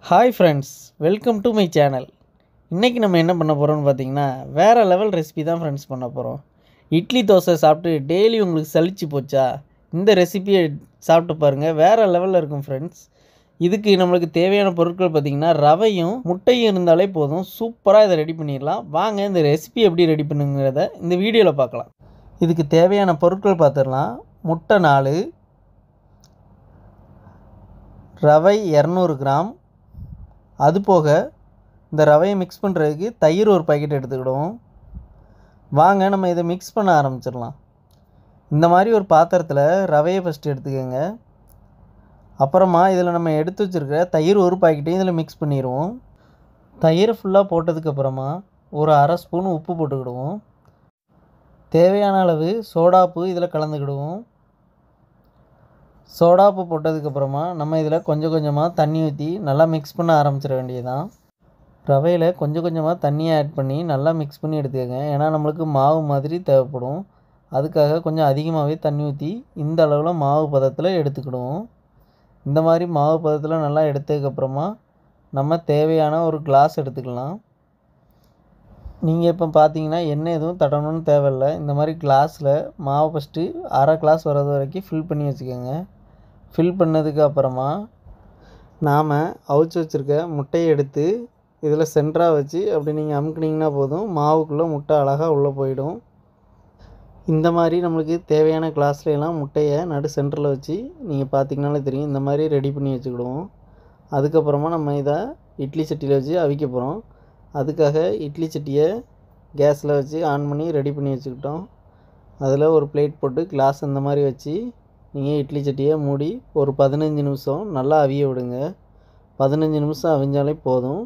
hi friends welcome to my channel இன்றைக்கி நம்ம என்ன பண்ண போகிறோம்னு பார்த்தீங்கன்னா வேறு லெவல் ரெசிபி தான் ஃப்ரெண்ட்ஸ் பண்ண போகிறோம் இட்லி தோசை சாப்பிட்டு டெய்லி உங்களுக்கு சலிச்சு போச்சா இந்த ரெசிபியை சாப்பிட்டு பாருங்கள் வேறு லெவலில் இருக்கும் ஃப்ரெண்ட்ஸ் இதுக்கு நம்மளுக்கு தேவையான பொருட்கள் பார்த்திங்கன்னா ரவையும் முட்டையும் இருந்தாலே போதும் சூப்பராக இதை ரெடி பண்ணிடலாம் வாங்க இந்த ரெசிபி எப்படி ரெடி பண்ணுங்கிறத இந்த வீடியோவில் பார்க்கலாம் இதுக்கு தேவையான பொருட்கள் பார்த்துடலாம் முட்டை நாலு ரவை இரநூறு கிராம் அது போக இந்த ரவையை மிக்ஸ் பண்ணுறதுக்கு தயிர் ஒரு பாக்கெட் எடுத்துக்கிடுவோம் வாங்க நம்ம இதை மிக்ஸ் பண்ண ஆரம்பிச்சிடலாம் இந்த மாதிரி ஒரு பாத்திரத்தில் ரவையை ஃபஸ்ட்டு எடுத்துக்கோங்க அப்புறமா இதில் நம்ம எடுத்து வச்சுருக்க தயிர் ஒரு பாக்கெட்டையும் இதில் மிக்ஸ் பண்ணிடுவோம் தயிரை ஃபுல்லாக போட்டதுக்கப்புறமா ஒரு அரை ஸ்பூன் உப்பு போட்டுக்கிடுவோம் தேவையான அளவு சோடாப்பு இதில் கலந்துக்கிடுவோம் சோடாப்பு போட்டதுக்கப்புறமா நம்ம இதில் கொஞ்சம் கொஞ்சமாக தண்ணி ஊற்றி நல்லா மிக்ஸ் பண்ண ஆரம்பிச்சிட வேண்டியதுதான் ரவையில் கொஞ்சம் கொஞ்சமாக தண்ணியை ஆட் பண்ணி நல்லா மிக்ஸ் பண்ணி எடுத்துக்கோங்க ஏன்னா நம்மளுக்கு மாவு மாதிரி தேவைப்படும் அதுக்காக கொஞ்சம் அதிகமாகவே தண்ணி ஊற்றி இந்த அளவில் மாவு பதத்தில் எடுத்துக்கிடுவோம் இந்த மாதிரி மாவு பதத்தில் நல்லா எடுத்ததுக்கப்புறமா நம்ம தேவையான ஒரு கிளாஸ் எடுத்துக்கலாம் நீங்கள் இப்போ பார்த்தீங்கன்னா எண்ணெய் எதுவும் தடணும்னு தேவையில்லை இந்த மாதிரி கிளாஸில் மாவு ஃபஸ்ட்டு அரை கிளாஸ் வர்றது வரைக்கும் ஃபில் பண்ணி வச்சுக்கோங்க ஃபில் பண்ணதுக்கு அப்புறமா நாம் அவிச்சு வச்சுருக்க முட்டையை எடுத்து இதில் சென்டராக வச்சு அப்படி நீங்கள் அமுக்குனிங்கன்னா போதும் மாவுக்குள்ளே முட்டை அழகாக உள்ளே போயிடும் இந்த மாதிரி நம்மளுக்கு தேவையான கிளாஸ்ல எல்லாம் முட்டையை நடு சென்டரில் வச்சு நீங்கள் பார்த்தீங்கனாலே தெரியும் இந்த மாதிரி ரெடி பண்ணி வச்சுக்கிடுவோம் அதுக்கப்புறமா நம்ம இதை இட்லி சட்டியில் வச்சு அவிக்க போகிறோம் அதுக்காக இட்லி சட்டியை கேஸில் வச்சு ஆன் பண்ணி ரெடி பண்ணி வச்சுக்கிட்டோம் அதில் ஒரு பிளேட் போட்டு கிளாஸ் இந்த மாதிரி வச்சு நீங்கள் இட்லி சட்டியை மூடி ஒரு பதினஞ்சு நிமிஷம் நல்லா அவிய விடுங்க பதினஞ்சு நிமிஷம் அவிஞ்சாலே போதும்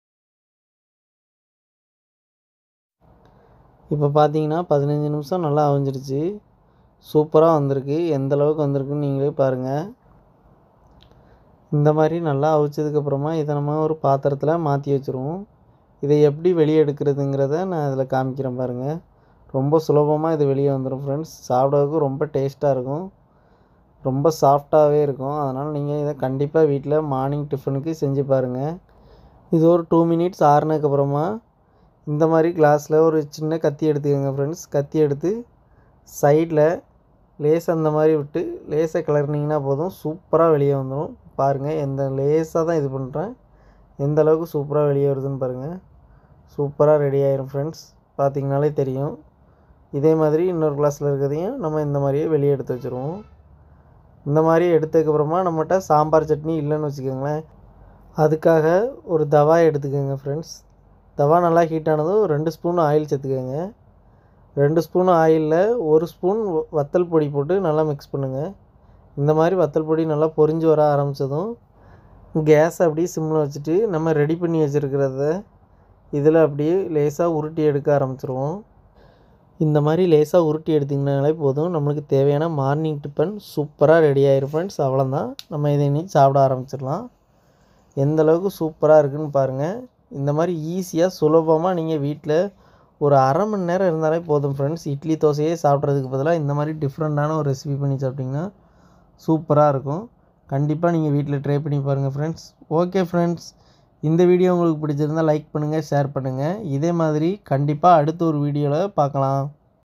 இப்போ பார்த்தீங்கன்னா பதினஞ்சு நிமிஷம் நல்லா அவிஞ்சிருச்சு சூப்பராக வந்திருக்கு எந்த அளவுக்கு வந்திருக்குன்னு நீங்களே பாருங்கள் இந்த மாதிரி நல்லா அவிச்சதுக்கப்புறமா இதை நம்ம ஒரு பாத்திரத்தில் மாற்றி வச்சுருவோம் இதை எப்படி வெளியே எடுக்கிறதுங்கிறத நான் இதில் காமிக்கிறேன் பாருங்கள் ரொம்ப சுலபமாக இது வெளியே வந்துடும் ஃப்ரெண்ட்ஸ் சாப்பிட்றதுக்கு ரொம்ப டேஸ்ட்டாக இருக்கும் ரொம்ப சாஃப்டாகவே இருக்கும் அதனால் நீங்கள் இதை கண்டிப்பாக வீட்டில் மார்னிங் டிஃபனுக்கு செஞ்சு பாருங்கள் இது ஒரு டூ மினிட்ஸ் ஆறுனதுக்கப்புறமா இந்த மாதிரி கிளாஸில் ஒரு சின்ன கத்தி எடுத்துக்கோங்க ஃப்ரெண்ட்ஸ் கத்தி எடுத்து சைடில் லேசாக அந்த மாதிரி விட்டு லேசாக கிளறினீங்கன்னா போதும் சூப்பராக வெளியே வந்துடும் பாருங்கள் எந்த லேசாக தான் இது பண்ணுறேன் எந்த அளவுக்கு சூப்பராக வெளியே வருதுன்னு பாருங்கள் சூப்பராக ரெடி ஆயிரும் ஃப்ரெண்ட்ஸ் பார்த்தீங்கனாலே தெரியும் இதே மாதிரி இன்னொரு கிளாஸில் இருக்கிறதையும் நம்ம இந்த மாதிரியே வெளியே எடுத்து வச்சுருவோம் இந்த மாதிரி எடுத்ததுக்கப்புறமா நம்மகிட்ட சாம்பார் சட்னி இல்லைன்னு வச்சுக்கோங்களேன் அதுக்காக ஒரு தவா எடுத்துக்கோங்க ஃப்ரெண்ட்ஸ் தவா நல்லா ஹீட் ஆனதும் ரெண்டு ஸ்பூன் ஆயில் சேர்த்துக்கோங்க ரெண்டு ஸ்பூன் ஆயிலில் ஒரு ஸ்பூன் வத்தல் பொடி போட்டு நல்லா மிக்ஸ் பண்ணுங்கள் இந்த மாதிரி வத்தல் பொடி நல்லா பொரிஞ்சு வர ஆரம்பித்ததும் கேஸ் அப்படியே சிம்மில் வச்சுட்டு நம்ம ரெடி பண்ணி வச்சுருக்கிறத இதில் அப்படியே லேசாக உருட்டி எடுக்க ஆரம்பிச்சிருவோம் இந்த மாதிரி லேசாக உருட்டி எடுத்திங்கனாலே போதும் நம்மளுக்கு தேவையான மார்னிங் டிஃபன் சூப்பராக ரெடி ஆயிரும் ஃப்ரெண்ட்ஸ் அவ்வளோதான் நம்ம இதை இனி சாப்பிட ஆரம்பிச்சிடலாம் எந்த அளவுக்கு சூப்பராக இருக்குன்னு பாருங்கள் இந்த மாதிரி ஈஸியாக சுலபமாக நீங்கள் வீட்டில் ஒரு அரை மணி நேரம் இருந்தாலே போதும் ஃப்ரெண்ட்ஸ் இட்லி தோசையே சாப்பிட்றதுக்கு பதிலாக இந்த மாதிரி டிஃப்ரெண்ட்டான ஒரு ரெசிபி பண்ணி சாப்பிட்டிங்கன்னா சூப்பராக இருக்கும் கண்டிப்பாக நீங்கள் வீட்டில் ட்ரை பண்ணி பாருங்கள் ஃப்ரெண்ட்ஸ் ஓகே ஃப்ரெண்ட்ஸ் இந்த வீடியோ உங்களுக்கு பிடிச்சிருந்தால் லைக் பண்ணுங்கள் ஷேர் பண்ணுங்கள் இதே மாதிரி கண்டிப்பாக அடுத்த ஒரு வீடியோவில் பார்க்கலாம்